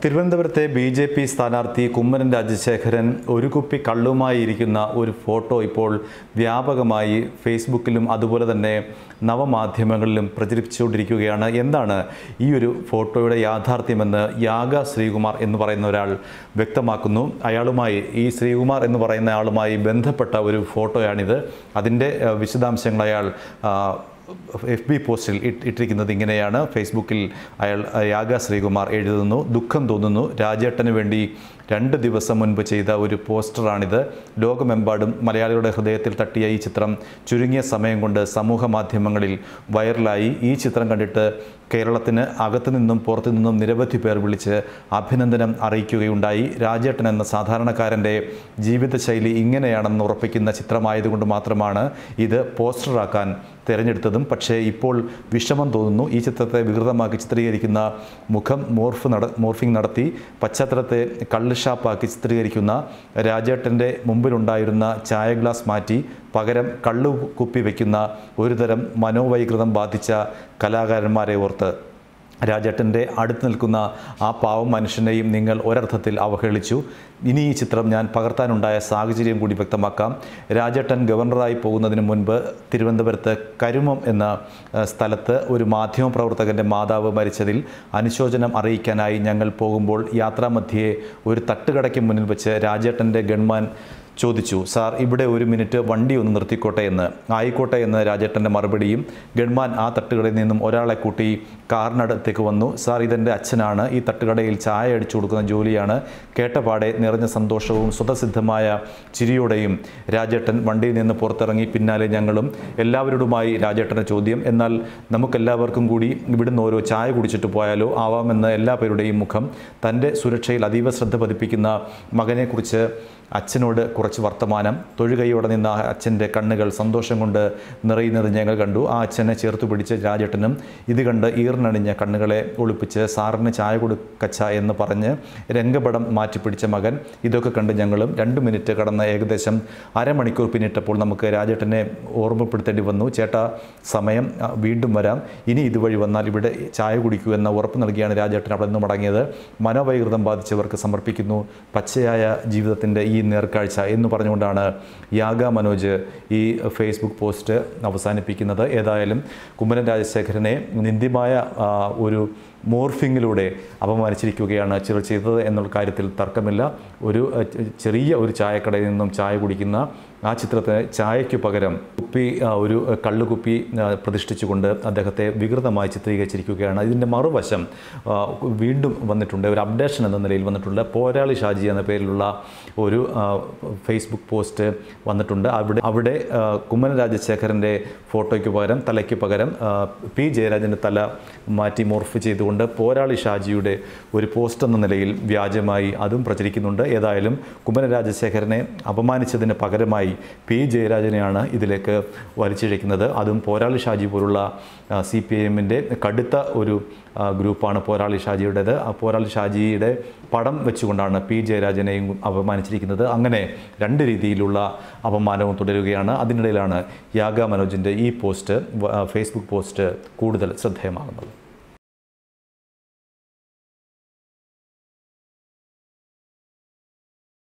തിരുവനന്തപുരത്തെ B J P സ്ഥാനാർത്ഥി കുമ്മനം രാജശേഖരൻ ഒരു കുപ്പി കള്ളുമായി ഇരിക്കുന്ന ഒരു ഫോട്ടോ ഇപ്പോൾ വ്യാപകമായി ഫേസ്ബുക്കിലും അതുപോലെ തന്നെ നവമാധ്യമങ്ങളിലും പ്രചരിപ്പിച്ചുകൊണ്ടിരിക്കുകയാണ് എന്താണ് ഈ ഒരു ഫോട്ടോയുടെ യാഥാർത്ഥ്യമെന്ന് യാഗ ശ്രീകുമാർ എന്ന് പറയുന്ന ഒരാൾ വ്യക്തമാക്കുന്നു അയാളുമായി ഈ ശ്രീകുമാർ എന്ന് പറയുന്ന ആളുമായി ബന്ധപ്പെട്ട ഒരു ഫോട്ടോയാണിത് അതിൻ്റെ ഏഹ്, വിശദാംശങ്ങൾ അയാൾ ആ, എഫ് ബി പോസ്റ്റിൽ ഇട്ട് ഇട്ടിരിക്കുന്നത് ഇങ്ങനെയാണ് ഫേസ്ബുക്കിൽ അയാൾ യാഗ ശ്രീകുമാർ എഴുതുന്നു ദുഃഖം തോന്നുന്നു രാജേട്ടന് വേണ്ടി രണ്ട് ദിവസം മുൻപ് ചെയ്ത ഒരു പോസ്റ്ററാണിത് ലോകമെമ്പാടും മലയാളികളുടെ ഹൃദയത്തിൽ തട്ടിയ ഈ ചിത്രം ചുരുങ്ങിയ സമയം കൊണ്ട് സമൂഹ മാധ്യമങ്ങളിൽ വൈറലായി ഈ ചിത്രം കണ്ടിട്ട് കേരളത്തിന് അകത്തു നിന്നും പുറത്തു നിന്നും നിരവധി പേർ വിളിച്ച് അഭിനന്ദനം അറിയിക്കുകയുണ്ടായി രാജേട്ടൻ എന്ന സാധാരണക്കാരൻ്റെ ജീവിതശൈലി ഇങ്ങനെയാണെന്ന് ഉറപ്പിക്കുന്ന ചിത്രമായതുകൊണ്ട് മാത്രമാണ് ഇത് പോസ്റ്ററാക്കാൻ തിരഞ്ഞെടുത്തതും പക്ഷേ ഇപ്പോൾ വിഷമം തോന്നുന്നു ഈ ചിത്രത്തെ വികൃതമാക്കി ചിത്രീകരിക്കുന്ന മുഖം മോർഫ് നട മോർഫിംഗ് നടത്തി പശ്ചാത്തലത്തെ കള്ള് ഷാപ്പാക്കി ചിത്രീകരിക്കുന്ന രാജേട്ടൻ്റെ മുമ്പിലുണ്ടായിരുന്ന ചായ ഗ്ലാസ് മാറ്റി പകരം കള്ളു കുപ്പി വയ്ക്കുന്ന ഒരുതരം മനോവൈകൃതം ബാധിച്ച കലാകാരന്മാരെ ഓർത്ത് രാജേട്ടൻ്റെ അടുത്ത് നിൽക്കുന്ന ആ പാവം മനുഷ്യനെയും നിങ്ങൾ ഒരർത്ഥത്തിൽ അവഹേളിച്ചു ഇനി ഈ ചിത്രം ഞാൻ പകർത്താനുണ്ടായ സാഹചര്യം കൂടി വ്യക്തമാക്കാം രാജേട്ടൻ ഗവർണറായി പോകുന്നതിന് മുൻപ് തിരുവനന്തപുരത്ത് കരുമം എന്ന ഏഹ്, സ്ഥലത്ത് ഒരു മാധ്യമപ്രവർത്തകൻ്റെ മാതാവ് മരിച്ചതിൽ അനുശോചനം അറിയിക്കാനായി ഞങ്ങൾ പോകുമ്പോൾ യാത്രാമധ്യേ ഒരു തട്ടുകടയ്ക്ക് മുന്നിൽ വെച്ച് രാജേട്ടൻ്റെ ഗൺമാൻ ചോദിച്ചു സാർ ഇവിടെ ഒരു മിനിറ്റ് വണ്ടി ഒന്ന് നിർത്തിക്കോട്ടെ എന്ന് ആയിക്കോട്ടെ എന്ന് രാജേട്ടൻ്റെ മറുപടിയും ഗൺമാൻ ആ തട്ടുകടയിൽ നിന്നും ഒരാളെ കൂട്ടി കാറിനടുത്തേക്ക് വന്നു സാർ ഇതെൻ്റെ അച്ഛനാണ് ഈ തട്ടുകടയിൽ ചായ അടിച്ചു കൊടുക്കുന്ന ജോലിയാണ് കേട്ടപാടെ നിറഞ്ഞ സന്തോഷവും സ്വതസിദ്ധമായ ചിരിയോടെയും രാജേട്ടൻ വണ്ടിയിൽ നിന്ന് പുറത്തിറങ്ങി പിന്നാലെ ഞങ്ങളും എല്ലാവരോടുമായി രാജേട്ടൻ്റെ ചോദ്യം എന്നാൽ നമുക്കെല്ലാവർക്കും കൂടി ഇവിടുന്ന് ഓരോ ചായ കുടിച്ചിട്ട് പോയാലോ ആവാമെന്ന് എല്ലാ പേരുടെയും മുഖം തൻ്റെ സുരക്ഷയിൽ അതീവ ശ്രദ്ധ പതിപ്പിക്കുന്ന മകനെക്കുറിച്ച് അച്ഛനോട് കുറച്ച് വർത്തമാനം തൊഴുകൈയോടെ നിന്ന ആ അച്ഛൻ്റെ കണ്ണുകൾ സന്തോഷം കൊണ്ട് നിറയുന്നത് ഞങ്ങൾ കണ്ടു ആ അച്ഛനെ ചേർത്ത് പിടിച്ച് രാജേട്ടനും ഇത് കണ്ട് ഈർന്നണിഞ്ഞ കണ്ണുകളെ ഒളിപ്പിച്ച് സാറിന് ചായ കൊടുക്കച്ച എന്ന് പറഞ്ഞ് രംഗപടം മാറ്റിപ്പിടിച്ച മകൻ ഇതൊക്കെ കണ്ട് ഞങ്ങളും രണ്ട് മിനിറ്റ് കടന്ന് ഏകദേശം അരമണിക്കൂർ പിന്നിട്ടപ്പോൾ നമുക്ക് രാജേട്ടനെ ഓർമ്മപ്പെടുത്തേണ്ടി വന്നു ചേട്ടാ സമയം ആ, വീണ്ടും വരാം ഇനി ഇതുവഴി വന്നാൽ ഇവിടെ ചായ കുടിക്കൂ എന്ന ഉറപ്പ് നൽകിയാണ് രാജേട്ടൻ അവിടെ നിന്ന് മടങ്ങിയത് മനോവൈകൃതം ബാധിച്ചവർക്ക് സമർപ്പിക്കുന്നു പച്ചയായ ജീവിതത്തിൻ്റെ ഈ നേർക്കാഴ്ച എന്ന് പറഞ്ഞുകൊണ്ടാണ് യാഗ മനോജ് ഈ ഫേസ്ബുക്ക് പോസ്റ്റ് അവസാനിപ്പിക്കുന്നത് ഏതായാലും കുമ്മനം രാജശേഖരനെ നിന്ദ്യമായ ആ, ഒരു മോർഫിങ്ങിലൂടെ അപമാനിച്ചിരിക്കുകയാണ് ചിലർ ചെയ്തത് എന്നുള്ള കാര്യത്തിൽ തർക്കമില്ല ഒരു അഹ്, ചെ- ചെറിയ ഒരു ചായക്കടയിൽ നിന്നും ചായ കുടിക്കുന്ന ആ ചിത്രത്തിന് ചായയ്ക്ക് പകരം കുപ്പി ആ, ഒരു കള്ളുകുപ്പി ആ, പ്രതിഷ്ഠിച്ചുകൊണ്ട് അദ്ദേഹത്തെ വികൃതമായി ചിത്രീകരിച്ചിരിക്കുകയാണ് ഇതിൻ്റെ മറുവശം ആ, വീണ്ടും വന്നിട്ടുണ്ട് ഒരു അപ്ഡേഷൻ എന്ന നിലയിൽ വന്നിട്ടുണ്ട് പോരാളി ഷാജി എന്ന പേരിലുള്ള ഒരു ആ, ഫേസ്ബുക്ക് പോസ്റ്റ് വന്നിട്ടുണ്ട് അവിടെ അവിടെ ആ, കുമ്മനം രാജശേഖരൻ്റെ ഫോട്ടോയ്ക്ക് പകരം തലയ്ക്ക് പകരം ആ, പി ജയരാജൻ്റെ തല മാറ്റി മോർഫ് ചെയ്തുകൊണ്ട് പോരാളി ഷാജിയുടെ ഒരു പോസ്റ്റ് എന്ന നിലയിൽ വ്യാജമായി അതും പ്രചരിക്കുന്നുണ്ട് ഏതായാലും കുമ്മനം രാജശേഖരനെ അപമാനിച്ചതിന് പകരമായി പി ജയരാജനെയാണ് ഇതിലേക്ക് വലിച്ചിഴക്കുന്നത് അതും പോരാളി ഷാജി പോലുള്ള സി പി എമ്മിൻ്റെ കടുത്ത ഒരു ആ, ഗ്രൂപ്പാണ് പോരാളി ഷാജിയുടേത് ആ പോരാളി ഷാജിയുടെ പടം വെച്ചുകൊണ്ടാണ് പി ജയരാജനെയും അപമാനിച്ചിരിക്കുന്നത് അങ്ങനെ രണ്ട് രീതിയിലുള്ള അപമാനവും തുടരുകയാണ് അതിനിടയിലാണ് യാഗ മനോജിൻ്റെ ഈ പോസ്റ്റ് വ- ഫേസ്ബുക്ക് പോസ്റ്റ് കൂടുതൽ ശ്രദ്ധേയമാകുന്നത്